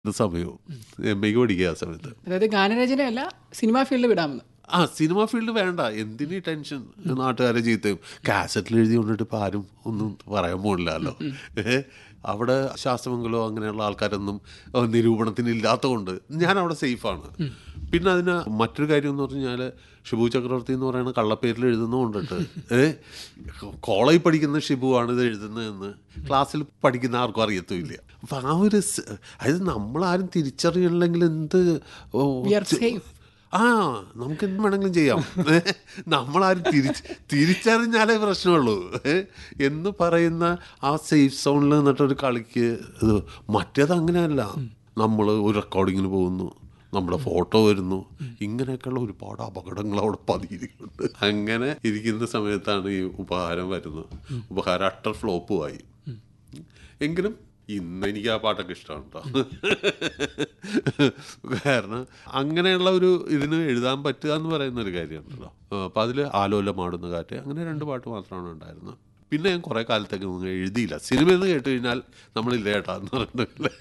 സമയവും എം എക്ക് പഠിക്കുക ആ സമയത്ത് അതായത് ഗാനരചനയല്ല സിനിമാ ഫീൽഡ് വിടാമെന്ന് ആ സിനിമ ഫീൽഡ് വേണ്ട എന്തിനീ ടെൻഷൻ നാട്ടുകാരെ ചീത്തയും കാസറ്റിൽ എഴുതി കൊണ്ടിട്ട് ഇപ്പം ആരും ഒന്നും പറയാൻ പോണില്ലല്ലോ ഏ അവിടെ ശാസ്ത്രമംഗലോ അങ്ങനെയുള്ള ആൾക്കാരൊന്നും ഏഹ്, നിരൂപണത്തിന് ഇല്ലാത്തതുകൊണ്ട് ഞാൻ അവിടെ സേഫാണ് പിന്നെ അതിന് മറ്റൊരു കാര്യം എന്ന് പറഞ്ഞാൽ ഷിബു ചക്രവർത്തി എന്ന് പറയുന്ന കള്ളപ്പേരിൽ എഴുതുന്നതുകൊണ്ടിട്ട് ഏ കോളേജിൽ പഠിക്കുന്ന ഷിബു ആണ് ഇത് എഴുതുന്നതെന്ന് ക്ലാസ്സിൽ പഠിക്കുന്ന ആർക്കും അറിയത്തുമില്ല അപ്പം ആ ഒരു സ്- അതായത് നമ്മളാരും തിരിച്ചറിയണില്ലെങ്കിൽ എന്ത് ഓ, We are safe. ആ നമുക്ക് എന്ത് വേണമെങ്കിലും ചെയ്യാം നമ്മളാരും തിരിച്ച് തിരിച്ചറിഞ്ഞാലേ പ്രശ്നമുള്ളൂ ഏ? എന്ന് പറയുന്ന ആ സേഫ് സോണിൽ നിന്നിട്ടൊരു കളിക്ക് ഇത് മറ്റേത് അങ്ങനെയല്ല നമ്മൾ ഒരു റെക്കോർഡിങ്ങിന് പോകുന്നു നമ്മുടെ ഫോട്ടോ വരുന്നു ഇങ്ങനെയൊക്കെയുള്ള ഒരുപാട് അപകടങ്ങൾ അവിടെ പതിയിരിക്കുന്നുണ്ട് അങ്ങനെ ഇരിക്കുന്ന സമയത്താണ് ഈ ഉപഹാരം വരുന്നത് ഉപഹാരം അട്ടർ ഫ്ലോപ്പുമായി എങ്കിലും ഇന്ന് എനിക്ക് ആ പാട്ടൊക്കെ ഇഷ്ടമാണ് കേട്ടോ കാരണം അങ്ങനെയുള്ള ഒരു ഇതിന് എഴുതാൻ പറ്റുക എന്ന് പറയുന്ന ഒരു കാര്യമുണ്ടല്ലോ അപ്പം അതിൽ ആലോലമാടുന്ന കാറ്റ് അങ്ങനെ രണ്ട് പാട്ട് മാത്രമാണ് ഉണ്ടായിരുന്നത് പിന്നെ ഞാൻ കുറേ കാലത്തേക്ക് ഒന്നും എഴുതിയില്ല സിനിമ എന്ന് കേട്ട് കഴിഞ്ഞാൽ നമ്മളില്ല ഏട്ടാ എന്ന് പറഞ്ഞിട്ടില്ലേ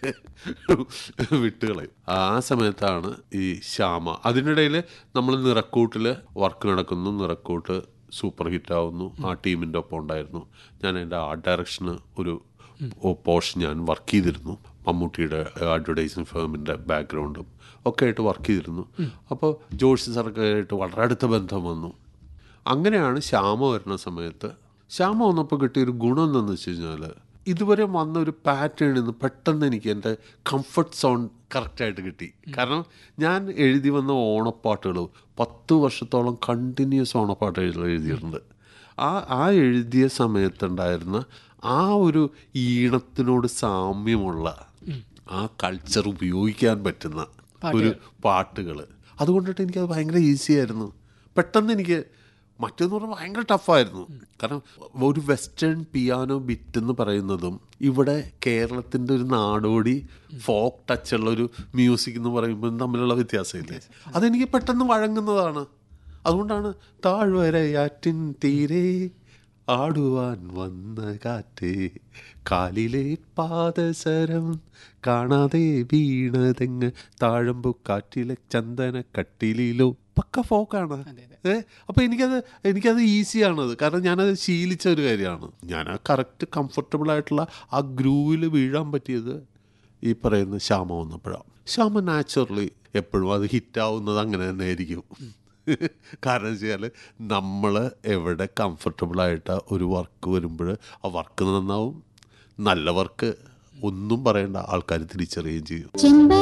വിട്ടുകളയും ആ സമയത്താണ് ഈ ശ്യാമ അതിനിടയിൽ നമ്മൾ നിറക്കൂട്ടിൽ വർക്ക് നടക്കുന്നു നിറക്കൂട്ട് സൂപ്പർ ഹിറ്റ് ആവുന്നു ആ ടീമിൻ്റെ ഒപ്പം ഉണ്ടായിരുന്നു ഞാൻ എൻ്റെ ആർട്ട് ഡയറക്ഷന് ഒരു പോർഷൻ ഞാൻ വർക്ക് ചെയ്തിരുന്നു മമ്മൂട്ടിയുടെ അഡ്വർടൈസിങ് ഫേമിൻ്റെ ബാക്ക്ഗ്രൗണ്ടും ഒക്കെ ആയിട്ട് വർക്ക് ചെയ്തിരുന്നു അപ്പോൾ ജോഷി സാറൊക്കെ ആയിട്ട് വളരെ അടുത്ത ബന്ധം വന്നു അങ്ങനെയാണ് ശ്യാമ വരുന്ന സമയത്ത് ശ്യാമ വന്നപ്പോൾ കിട്ടിയൊരു ഗുണം എന്താണെന്ന് വെച്ച് കഴിഞ്ഞാൽ ഇതുവരെ വന്ന ഒരു പാറ്റേണിൽ നിന്ന് പെട്ടെന്ന് എനിക്ക് എൻ്റെ കംഫർട്ട് സോൺ കറക്റ്റായിട്ട് കിട്ടി കാരണം ഞാൻ എഴുതി വന്ന ഓണപ്പാട്ടുകൾ പത്ത് വർഷത്തോളം കണ്ടിന്യൂസ് ഓണപ്പാട്ട് എഴുതി എഴുതിയിട്ടുണ്ട് ആ ആ എഴുതിയ സമയത്തുണ്ടായിരുന്ന ആ ഒരു ഈണത്തിനോട് സാമ്യമുള്ള ആ കൾച്ചർ ഉപയോഗിക്കാൻ പറ്റുന്ന ഒരു പാട്ടുകൾ അതുകൊണ്ടിട്ട് എനിക്കത് ഭയങ്കര ഈസി ആയിരുന്നു പെട്ടെന്ന് എനിക്ക് മറ്റേന്ന് പറഞ്ഞാൽ ഭയങ്കര ടഫായിരുന്നു കാരണം ഒരു വെസ്റ്റേൺ പിയാനോ ബിറ്റ് എന്ന് പറയുന്നതും ഇവിടെ കേരളത്തിൻ്റെ ഒരു നാടോടി ഫോക്ക് ടച്ചുള്ള ഒരു മ്യൂസിക് എന്ന് പറയുമ്പോൾ തമ്മിലുള്ള വ്യത്യാസമില്ലേ അതെനിക്ക് പെട്ടെന്ന് വഴങ്ങുന്നതാണ് അതുകൊണ്ടാണ് താഴ്വരയാറ്റിൻ തീരെ ആടുവാൻ വന്ന കാറ്റേ കാലിലെ പാദസരം കാണാതെ വീണതെങ്ങ് താഴമ്പു കാറ്റിലെ ചന്ദന കട്ടിലിലോ പക്ക ഫോക്കാണ് അതെ, അതെ. ഏ അപ്പോൾ എനിക്കത് എനിക്കത് ഈസിയാണത് കാരണം ഞാനത് ശീലിച്ച ഒരു കാര്യമാണ് ഞാൻ ആ കറക്റ്റ് കംഫർട്ടബിൾ ആയിട്ടുള്ള ആ ഗ്രൂവിൽ വീഴാൻ പറ്റിയത് ഈ പറയുന്ന ശ്യാമ വന്നപ്പോഴാണ് ശ്യാമ നാച്ചുറലി എപ്പോഴും അത് ഹിറ്റാവുന്നത് അങ്ങനെ തന്നെ ആയിരിക്കും കാരണം വെച്ചാൽ നമ്മൾ എവിടെ കംഫർട്ടബിളായിട്ട് ഒരു വർക്ക് വരുമ്പോൾ ആ വർക്ക് നന്നാവും നല്ല വർക്ക് ഒന്നും പറയേണ്ട ആൾക്കാർ തിരിച്ചറിയുകയും ചെയ്യും ചെമ്പ